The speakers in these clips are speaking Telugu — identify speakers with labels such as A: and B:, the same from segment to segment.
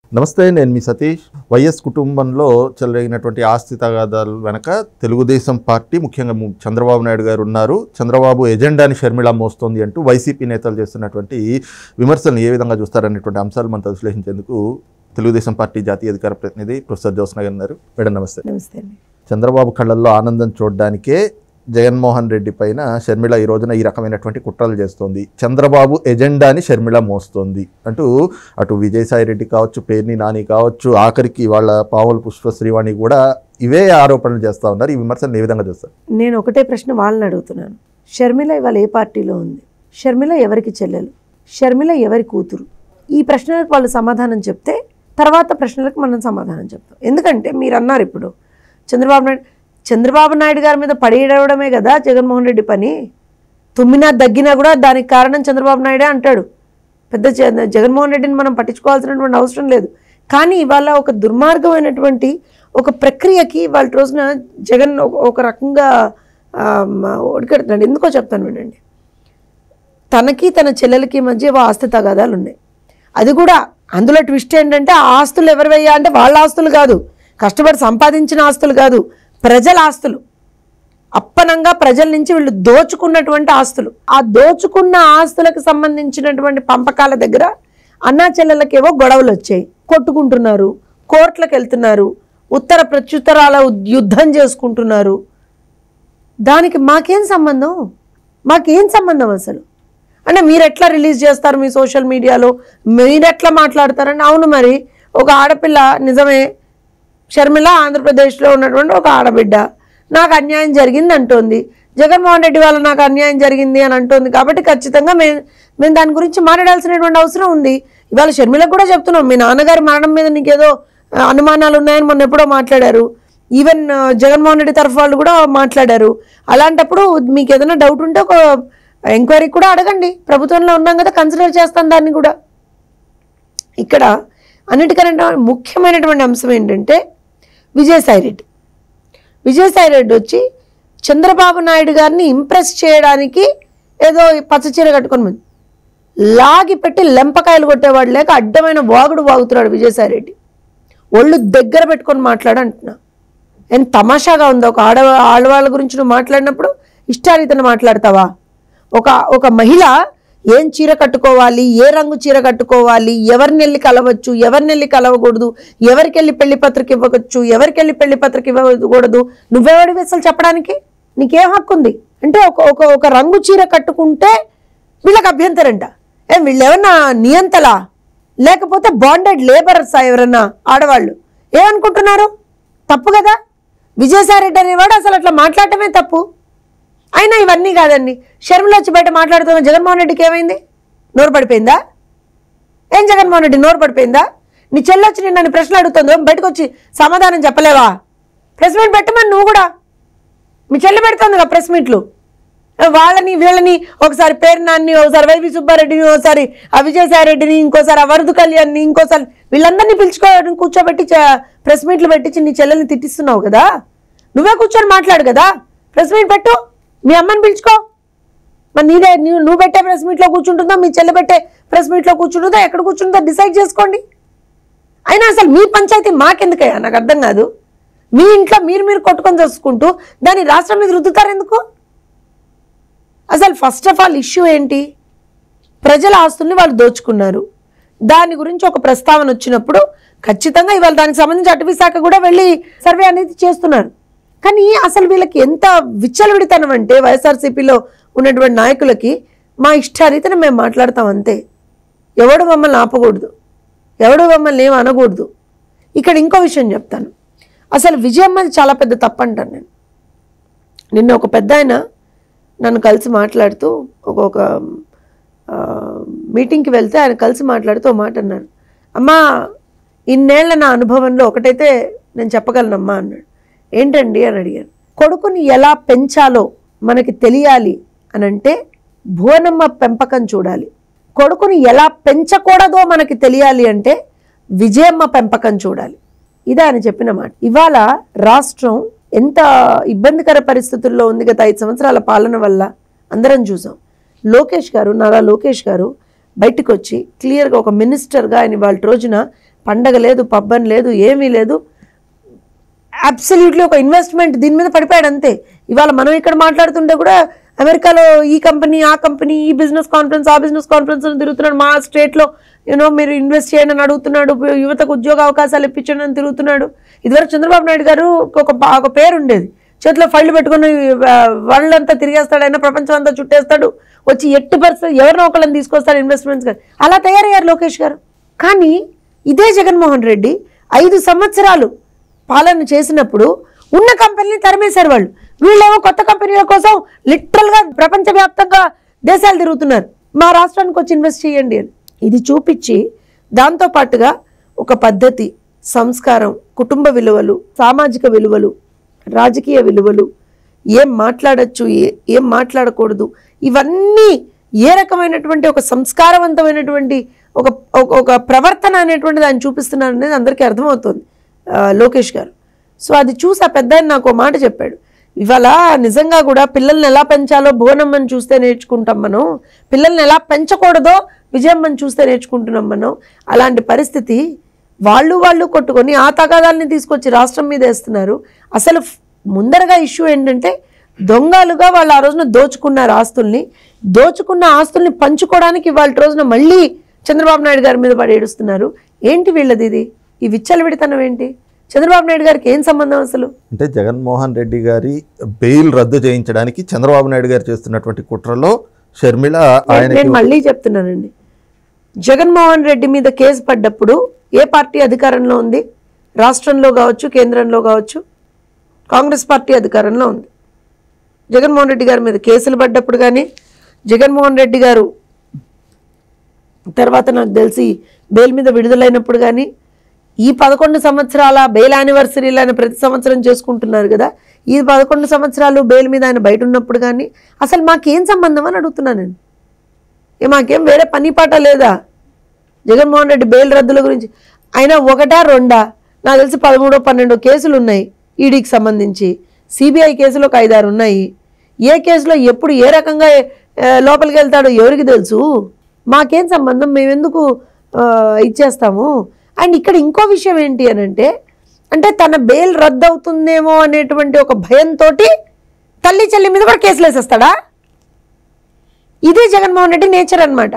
A: నమస్తే నేను మీ సతీష్ వైఎస్ కుటుంబంలో చెలరైనటువంటి ఆస్తి తగాదాల వెనక తెలుగుదేశం పార్టీ ముఖ్యంగా ము- చంద్రబాబు నాయుడు గారు ఉన్నారు చంద్రబాబు ఎజెండాని షర్మిళ మోస్తోంది అంటూ వైసీపీ నేతలు చేస్తున్నటువంటి విమర్శలను ఏ విధంగా చూస్తారనేటువంటి అంశాలు మనతో విశ్లేషించేందుకు తెలుగుదేశం పార్టీ జాతీయ అధికార ప్రతినిధి ప్రొఫెసర్ జ్యోత్స్న గారు ఉన్నారు మేడం నమస్తే
B: నమస్తే అండి
A: చంద్రబాబు కళ్ళల్లో ఆనందం చూడడానికే జగన్మోహన్ రెడ్డి పైన షర్మిళ ఈ రోజున ఈ రకమైనటువంటి కుట్రలు చేస్తోంది చంద్రబాబు ఎజెండాని షర్మిళ మోస్తోంది అంటూ అటు విజయసాయి రెడ్డి కావచ్చు పేర్ని నాని కావచ్చు ఆఖరికి వాళ్ళ పావుల పుష్ప శ్రీవాణి కూడా ఇవే ఆరోపణలు చేస్తూ ఉన్నారు ఈ విమర్శలు ఏ విధంగా చేస్తారు
B: నేను ఒకటే ప్రశ్న వాళ్ళని అడుగుతున్నాను షర్మిల ఇవాళ ఏ పార్టీలో ఉంది షర్మిల ఎవరికి చెల్లెలు షర్మిల ఎవరి కూతురు ఈ ప్రశ్నలకు వాళ్ళు సమాధానం చెప్తే తర్వాత ప్రశ్నలకు మనం సమాధానం చెప్తాం ఎందుకంటే మీరు అన్నారు ఇప్పుడు చంద్రబాబు నాయుడు చంద్రబాబు నాయుడు గారి మీద పడేయడమే కదా జగన్మోహన్ రెడ్డి పని తుమ్మినా దగ్గినా కూడా దానికి కారణం చంద్రబాబు నాయుడే అంటాడు పెద్ద జ- జగన్మోహన్ రెడ్డిని మనం పట్టించుకోవాల్సినటువంటి అవసరం లేదు కానీ ఇవాళ ఒక దుర్మార్గమైనటువంటి ఒక ప్రక్రియకి వాళ్ళ రోజున జగన్ ఒక- ఒక రకంగా ఒడికెడుతున్నాడు ఎందుకో చెప్తాను వినండి తనకి తన చెల్లెలకి మధ్య ఏవో ఆస్తి తగాదాలు ఉన్నాయి అది కూడా అందులో ట్విస్ట్ ఏంటంటే ఆ ఆస్తులు ఎవరివయ్యా అంటే వాళ్ళ ఆస్తులు కాదు కష్టపడి సంపాదించిన ఆస్తులు కాదు ప్రజల ఆస్తులు అప్పనంగా ప్రజల నుంచి వీళ్ళు దోచుకున్నటువంటి ఆస్తులు ఆ దోచుకున్న ఆస్తులకు సంబంధించినటువంటి పంపకాల దగ్గర అన్నా చెల్లెలకేవో గొడవలు వచ్చాయి కొట్టుకుంటున్నారు కోర్టులకు వెళ్తున్నారు ఉత్తర ప్రత్యుత్తరాల యుద్ధం చేసుకుంటున్నారు దానికి మాకేం సంబంధం మాకేం సంబంధం అసలు అంటే మీరు ఎట్లా రిలీజ్ చేస్తారు మీ సోషల్ మీడియాలో మీరు ఎట్లా మాట్లాడతారంటే అవును మరి ఒక ఆడపిల్ల నిజమే షర్మిల ఆంధ్రప్రదేశ్లో ఉన్నటువంటి ఒక ఆడబిడ్డ నాకు అన్యాయం జరిగింది అంటోంది జగన్మోహన్ రెడ్డి వల్ల నాకు అన్యాయం జరిగింది అని అంటోంది కాబట్టి ఖచ్చితంగా మేము మేము దాని గురించి మాట్లాడాల్సినటువంటి అవసరం ఉంది ఇవాళ షర్మిలకు కూడా చెప్తున్నాం మీ నాన్నగారి మరణం మీద నీకేదో ఆ, అనుమానాలు ఉన్నాయని మొన్న ఎప్పుడో మాట్లాడారు ఈవెన్ ఆ, జగన్మోహన్ రెడ్డి తరఫు వాళ్ళు కూడా మాట్లాడారు అలాంటప్పుడు మీకు ఏదైనా డౌట్ ఉంటే ఒక ఎంక్వైరీ కూడా అడగండి ప్రభుత్వంలో ఉన్నాం కదా కన్సిడర్ చేస్తాను దాన్ని కూడా ఇక్కడ అన్నిటికన్నా ముఖ్యమైనటువంటి అంశం ఏంటంటే విజయసాయి రెడ్డి విజయసాయి రెడ్డి వచ్చి చంద్రబాబు నాయుడు గారిని ఇంప్రెస్ చేయడానికి ఏదో ఈ పచ్చ చీర కట్టుకొని ఉంది. లాగి పెట్టి లెంపకాయలు కొట్టేవాడు లేక అడ్డమైన వాగుడు వాగుతున్నాడు విజయసాయి రెడ్డి ఒళ్ళు దగ్గర పెట్టుకొని మాట్లాడు అంటున్నా ఎంత తమాషాగా ఉందో ఒక ఆడ ఆడవాళ్ళ గురించి నువ్వు మాట్లాడినప్పుడు ఇష్టారీతను మాట్లాడతావా ఒక ఒక మహిళ ఏం చీర కట్టుకోవాలి ఏ రంగు చీర కట్టుకోవాలి ఎవరిని వెళ్ళి కలవచ్చు ఎవరిని వెళ్ళి కలవకూడదు ఎవరికి వెళ్ళి పెళ్లి పత్రిక ఇవ్వవచ్చు ఎవరికి వెళ్ళి పెళ్లి పత్రిక ఇవ్వకూడదు నువ్వెవడివి అసలు చెప్పడానికి నీకేం హక్కు ఉంది అంటే ఒక ఒక ఒక రంగు చీర కట్టుకుంటే వీళ్ళకి అభ్యంతరంట ఏం వీళ్ళు ఏమన్నా నియంతలా లేకపోతే బాండెడ్ లేబరర్స్ ఎవరన్నా ఆడవాళ్ళు ఏమనుకుంటున్నారు తప్పు కదా విజయసాయి రెడ్డి అనేవాడు అసలు అట్లా మాట్లాడటమే తప్పు అయినా ఇవన్నీ కాదండి షర్మిల వచ్చి బయట మాట్లాడుతున్న జగన్మోహన్ రెడ్డికి ఏమైంది నోరు పడిపోయిందా ఏం జగన్మోహన్ రెడ్డి నోరు పడిపోయిందా నీ చెల్లి వచ్చి నేను నన్ను ప్రశ్నలు అడుగుతుందో బయటకు వచ్చి సమాధానం చెప్పలేవా ప్రెస్ మీట్ పెట్టమని నువ్వు కూడా మీ చెల్లి పెడుతుంది కదా ప్రెస్ మీట్లు వాళ్ళని వీళ్ళని ఒకసారి పేరు నాన్ని ఒకసారి వైవి సుబ్బారెడ్డిని ఒకసారి ఆ విజయసాయి రెడ్డిని ఇంకోసారి ఆ వరదు కళ్యాణ్ని ఇంకోసారి వీళ్ళందరినీ పిలుచుకోవడం కూర్చోబెట్టి చ- ప్రెస్ మీట్లు పెట్టించి నీ చెల్లెల్ని తిట్టిస్తున్నావు కదా నువ్వే కూర్చొని మాట్లాడు కదా ప్రెస్ మీట్ పెట్టు మీ అమ్మని పిలుచుకో మరి నీదే నువ్వు నువ్వు పెట్టే ప్రెస్ మీట్లో కూర్చుంటుందో మీ చెల్లె పెట్టే ప్రెస్ మీట్లో కూర్చుంటుందో ఎక్కడ కూర్చుంటుందో డిసైడ్ చేసుకోండి అయినా అసలు మీ పంచాయతీ మాకెందుకయ్యా నాకు అర్థం కాదు మీ ఇంట్లో మీరు మీరు కొట్టుకొని చేసుకుంటూ దాన్ని రాష్ట్రం మీద రుద్దుతారు ఎందుకు అసలు ఫస్ట్ ఆఫ్ ఆల్ ఇష్యూ ఏంటి ప్రజల ఆస్తుల్ని వాళ్ళు దోచుకున్నారు దాని గురించి ఒక ప్రస్తావన వచ్చినప్పుడు ఖచ్చితంగా ఇవాళ దానికి సంబంధించి అటవీ శాఖ కూడా వెళ్ళి సర్వే అనేది చేస్తున్నారు కానీ అసలు వీళ్ళకి ఎంత విచ్చలవిడితనం అంటే వైఎస్ఆర్సీపీలో ఉన్నటువంటి నాయకులకి మా ఇష్టారీతన మేము మాట్లాడతాం అంతే ఎవడు మమ్మల్ని ఆపకూడదు ఎవడు మమ్మల్ని ఏం అనకూడదు ఇక్కడ ఇంకో విషయం చెప్తాను అసలు విజయమ్మది చాలా పెద్ద తప్పు అంటాను నేను నిన్న ఒక పెద్ద ఆయన నన్ను కలిసి మాట్లాడుతూ ఒక ఒక ఆ, మీటింగ్కి వెళ్తే ఆయన కలిసి మాట్లాడుతూ ఒక మాట అన్నారు అమ్మా ఇన్నేళ్ల నా అనుభవంలో ఒకటైతే నేను చెప్పగలనమ్మా అన్నాడు ఏంటండి అని అడిగాను కొడుకుని ఎలా పెంచాలో మనకి తెలియాలి అని అంటే భువనమ్మ పెంపకం చూడాలి కొడుకుని ఎలా పెంచకూడదో మనకి తెలియాలి అంటే విజయమ్మ పెంపకం చూడాలి ఇదే ఆయన చెప్పిన మాట ఇవాళ రాష్ట్రం ఎంత ఇబ్బందికర పరిస్థితుల్లో ఉంది గత ఐదు సంవత్సరాల పాలన వల్ల అందరం చూసాం లోకేష్ గారు నారా లోకేష్ గారు బయటకు వచ్చి క్లియర్గా ఒక మినిస్టర్గా ఆయన వాళ్ళ రోజున పండగ లేదు పబ్బన్ లేదు ఏమీ లేదు అబ్సల్యూట్లీ ఒక ఇన్వెస్ట్మెంట్ దీని మీద పడిపోయాడు అంతే ఇవాళ మనం ఇక్కడ మాట్లాడుతుంటే కూడా అమెరికాలో ఈ కంపెనీ ఆ కంపెనీ ఈ బిజినెస్ కాన్ఫరెన్స్ ఆ బిజినెస్ కాన్ఫరెన్స్ అని తిరుగుతున్నాడు మా స్టేట్లో యూనో మీరు ఇన్వెస్ట్ చేయండి అని అడుగుతున్నాడు యువతకు ఉద్యోగ అవకాశాలు ఇప్పించండి అని తిరుగుతున్నాడు ఇదివరకు చంద్రబాబు నాయుడు గారు ఒక బా- ఒక పేరు ఉండేది చేతిలో ఫైళ్ళు పెట్టుకుని వరల్డ్ అంతా తిరిగేస్తాడు అయినా ప్రపంచం అంతా చుట్టేస్తాడు వచ్చి ఎట్టి పరిస్థితి ఎవరినో ఒకళ్ళని తీసుకొస్తాడు ఇన్వెస్ట్మెంట్స్ గారు అలా తయారయ్యారు లోకేష్ గారు కానీ ఇదే జగన్మోహన్ రెడ్డి ఐదు సంవత్సరాలు పాలన చేసినప్పుడు ఉన్న కంపెనీని తరిమేశారు వాళ్ళు వీళ్ళేమో కొత్త కంపెనీల కోసం లిటరల్గా ప్రపంచవ్యాప్తంగా దేశాలు తిరుగుతున్నారు మా రాష్ట్రానికి వచ్చి ఇన్వెస్ట్ చేయండి అని ఇది చూపించి దాంతో పాటుగా ఒక పద్ధతి సంస్కారం కుటుంబ విలువలు సామాజిక విలువలు రాజకీయ విలువలు ఏం మాట్లాడచ్చు ఏ ఏం మాట్లాడకూడదు ఇవన్నీ ఏ రకమైనటువంటి ఒక సంస్కారవంతమైనటువంటి ఒక ఒక- ఒక ప్రవర్తన అనేటువంటిది ఆయన చూపిస్తున్నారు అనేది అందరికీ అర్థమవుతుంది ఆ, లోకేష్ గారు సో అది చూసి ఆ పెద్ద ఆయన నాకు ఒక మాట చెప్పాడు ఇవాళ నిజంగా కూడా పిల్లల్ని ఎలా పెంచాలో భువనమ్మని చూస్తే నేర్చుకుంటాం మనం పిల్లల్ని ఎలా పెంచకూడదో విజయమ్మని చూస్తే నేర్చుకుంటున్నాం మనం అలాంటి పరిస్థితి వాళ్ళు వాళ్ళు కొట్టుకొని ఆ తగాదాలని తీసుకొచ్చి రాష్ట్రం మీద వేస్తున్నారు అసలు ఫ్- ముందరగా ఇష్యూ ఏంటంటే దొంగలుగా వాళ్ళు ఆ రోజున దోచుకున్నారు ఆస్తుల్ని దోచుకున్న ఆస్తుల్ని పంచుకోవడానికి వాళ్ళ రోజున మళ్ళీ చంద్రబాబు నాయుడు గారి మీద పడి ఏడుస్తున్నారు ఏంటి వీళ్ళది ఇది ఈ విచ్చలవిడితనం ఏంటి చంద్రబాబు నాయుడు గారికి ఏం సంబంధం అసలు
A: అంటే జగన్మోహన్ రెడ్డి గారి బెయిల్ రద్దు చేయించడానికి చంద్రబాబు నాయుడు గారు చేస్తున్నటువంటి కుట్రలో షర్మిల ఆయనకి
B: నేను మళ్ళీ చెప్తున్నానండి జగన్మోహన్ రెడ్డి మీద కేసు పడ్డప్పుడు ఏ పార్టీ అధికారంలో ఉంది రాష్ట్రంలో కావచ్చు కేంద్రంలో కావచ్చు కాంగ్రెస్ పార్టీ అధికారంలో ఉంది జగన్మోహన్ రెడ్డి గారి మీద కేసులు పడ్డప్పుడు కానీ జగన్మోహన్ రెడ్డి గారు తర్వాత నాకు తెలిసి బెయిల్ మీద విడుదలైనప్పుడు కానీ ఈ పదకొండు సంవత్సరాల బెయిల్ యానివర్సరీలు ఆయన ప్రతి సంవత్సరం చేసుకుంటున్నారు కదా ఈ పదకొండు సంవత్సరాలు బెయిల్ మీద ఆయన బయట ఉన్నప్పుడు కానీ అసలు మాకేం సంబంధం అని అడుగుతున్నాను నేను ఏ మాకేం వేరే పని పాట లేదా జగన్మోహన్ రెడ్డి బెయిల్ రద్దుల గురించి అయినా ఒకటా రెండా నాకు తెలిసి పదమూడో పన్నెండో కేసులు ఉన్నాయి ఈడీకి సంబంధించి సిబిఐ కేసులు ఒక ఐదారు ఉన్నాయి ఏ కేసులో ఎప్పుడు ఏ రకంగా ఆ, లోపలికి వెళ్తాడో ఎవరికి తెలుసు మాకేం సంబంధం మేమెందుకు ఆ, ఇచ్చేస్తాము అండ్ ఇక్కడ ఇంకో విషయం ఏంటి అని అంటే అంటే తన బెయిల్ రద్దు అవుతుందేమో అనేటువంటి ఒక భయంతో తల్లి చెల్లి మీద కూడా కేసులు వేసేస్తాడా ఇదే జగన్మోహన్ రెడ్డి నేచర్ అన్నమాట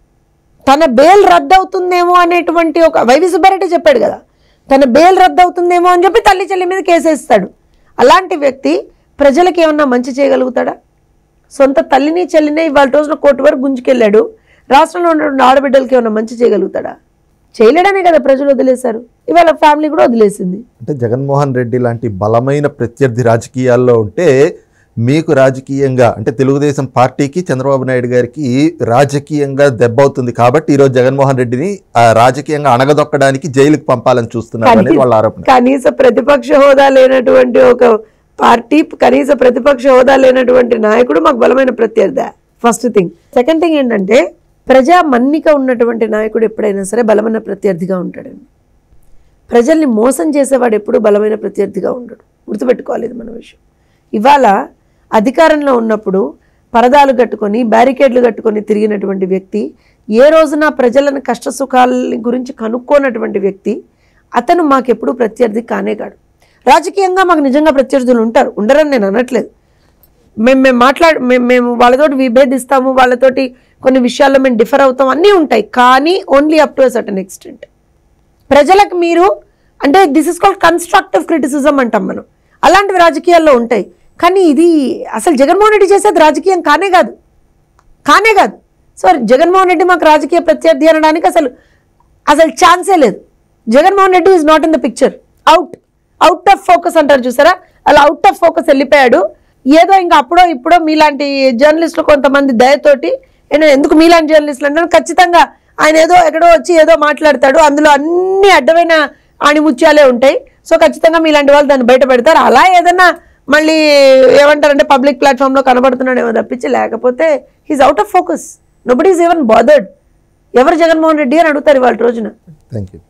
B: తన బెయిల్ రద్దు అవుతుందేమో అనేటువంటి ఒక వైవి సుబ్బారెడ్డి చెప్పాడు కదా తన బెయిల్ రద్దు అవుతుందేమో అని చెప్పి తల్లి చెల్లి మీద కేసేస్తాడు అలాంటి వ్యక్తి ప్రజలకు ఏమన్నా మంచి చేయగలుగుతాడా సొంత తల్లిని చెల్లిని ఇవాళ రోజున కోర్టు వరకు గుంజుకెళ్ళాడు రాష్ట్రంలో ఉన్నటువంటి ఆడబిడ్డలకి ఏమన్నా మంచి చేయగలుగుతాడా చేయలేడనే కదా ప్రజలు వదిలేశారు ఇవాళ ఫ్యామిలీ కూడా వదిలేసింది
A: అంటే జగన్మోహన్ రెడ్డి లాంటి బలమైన ప్రత్యర్థి రాజకీయాల్లో ఉంటే మీకు రాజకీయంగా అంటే తెలుగుదేశం పార్టీకి చంద్రబాబు నాయుడు గారికి రాజకీయంగా దెబ్బ అవుతుంది కాబట్టి ఈరోజు జగన్మోహన్ రెడ్డిని ఆ, రాజకీయంగా అణగదొక్కడానికి జైలుకు పంపాలని చూస్తున్నారు అనేది వాళ్ళ ఆరోపణ
B: కనీస ప్రతిపక్ష హోదా లేనటువంటి ఒక పార్టీ కనీస ప్రతిపక్ష హోదా లేనటువంటి నాయకుడు మాకు బలమైన ప్రత్యర్థి ఫస్ట్ థింగ్ సెకండ్ థింగ్ ఏంటంటే ప్రజా మన్నిక ఉన్నటువంటి నాయకుడు ఎప్పుడైనా సరే బలమైన ప్రత్యర్థిగా ఉంటాడండి ప్రజల్ని మోసం చేసేవాడు ఎప్పుడు బలమైన ప్రత్యర్థిగా ఉండడు గుర్తుపెట్టుకోవాలి ఇది మన విషయం ఇవాళ అధికారంలో ఉన్నప్పుడు పరదాలు కట్టుకొని బ్యారికేడ్లు కట్టుకొని తిరిగినటువంటి వ్యక్తి ఏ రోజున ప్రజలను కష్ట సుఖాల గురించి కనుక్కోనటువంటి వ్యక్తి అతను మాకెప్పుడు ప్రత్యర్థి కానే కాడు రాజకీయంగా మాకు నిజంగా ప్రత్యర్థులు ఉంటారు ఉండరని నేను అనట్లేదు మేము మేము మాట్లాడ మేము మేము వాళ్ళతోటి విభేదిస్తాము వాళ్ళతోటి కొన్ని విషయాల్లో మేము డిఫర్ అవుతాం అన్నీ ఉంటాయి కానీ only up to certain extent ప్రజలకు మీరు అంటే this is called constructive criticism అంటాం మనం అలాంటివి రాజకీయాల్లో ఉంటాయి కానీ ఇది అసలు జగన్మోహన్ రెడ్డి చేసేది రాజకీయం కానే కాదు కానే కాదు సో జగన్మోహన్ రెడ్డి మాకు రాజకీయ ప్రత్యర్థి అనడానికి అసలు అసలు ఛాన్సే లేదు Jaganmohan Reddy is not in the picture out out of focus అంటారు చూసారా అలా అవుట్ ఆఫ్ ఫోకస్ వెళ్ళిపోయాడు ఏదో ఇంకా అప్పుడో ఇప్పుడో మీలాంటి జర్నలిస్టులు కొంతమంది దయతోటి నేను ఎందుకు మీలాంటి జర్నలిస్టులు అంటే ఖచ్చితంగా ఆయన ఏదో ఎక్కడో వచ్చి ఏదో మాట్లాడతాడు అందులో అన్ని అడ్డమైన ఆణిముత్యాలే ఉంటాయి సో ఖచ్చితంగా మీలాంటి వాళ్ళు దాన్ని బయట పెడతారు అలా ఏదన్నా మళ్ళీ ఏమంటారంటే పబ్లిక్ ప్లాట్ఫామ్లో కనబడుతున్నాడేమో తప్పించి లేకపోతే he's out of focus nobody is even bothered ఎవరు జగన్మోహన్ రెడ్డి అని అడుగుతారు ఇవాళ రోజున
A: థ్యాంక్ యూ